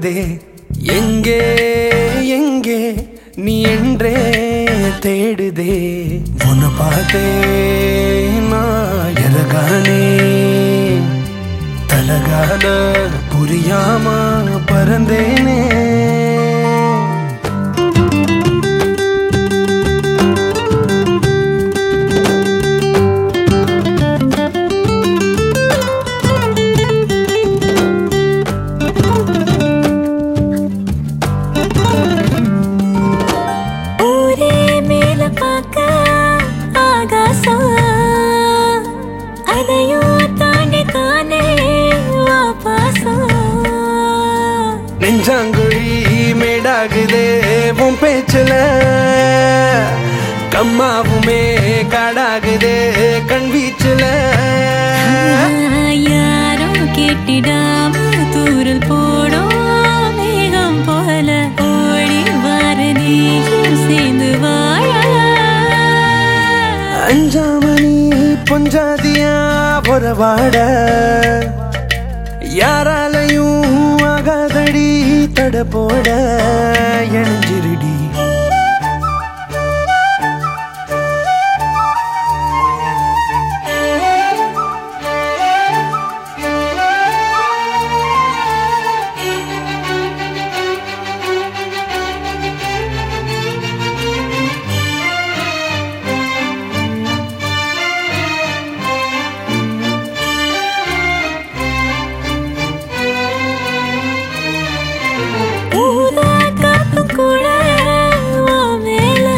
ஓடுதே எங்கே எங்கே நீ என்றே தேடுதே உன்னை பார்த்தே நான் எலகானே தலகால புரியாம பறந்தேனே ஊரே மேல பார்க்க ஆகாசம் அதையும் தாண்டி தானே வா பாசம் நெஞ்சாங்குழி மேடாகுதே உன் பேச்சுல கம்மாவுமே காடாகுதே கண் வீச்சுல யாரும் கேட்டிடாம தூரல் போடும் மேகம் போல ஓடி வாரதியும் சேர்ந்து வாழ அஞ்சாமணி பொஞ்சாதியா பொறவாட யாராலையும் ஆகாதடி தட போட எழிஞ்சிருடி ஊதா காத்து கூட உன் மேல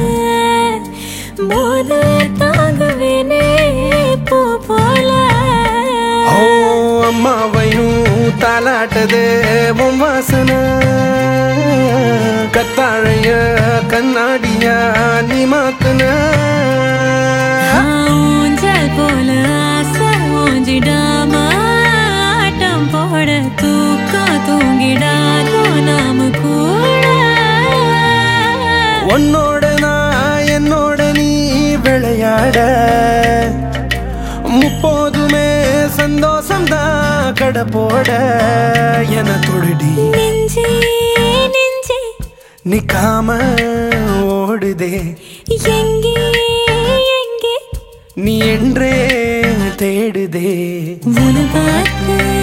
மோத தாங்குவேனே பூ போல ஓ அம்மாவையும் தாலாட்டதே உன் வாசனை கத்தாழைய கண்ணாடியா நீ மாத்துன ஊஞ்சல் போல ஆசை ஊஞ்சிடாம ஆட்டம் போட தூக்கம் தூங்கிடாதோ நாம கூட உன்னோட நான் என்னோட நீ விளையாட முப்போதுமே சந்தோஷம்தான் கடை போட என தொடுடி நெஞ்சே நெஞ்சே நிக்காம ஓடுதே எங்கே எங்கே நீ என்றே தேடுதே உன பார்த்து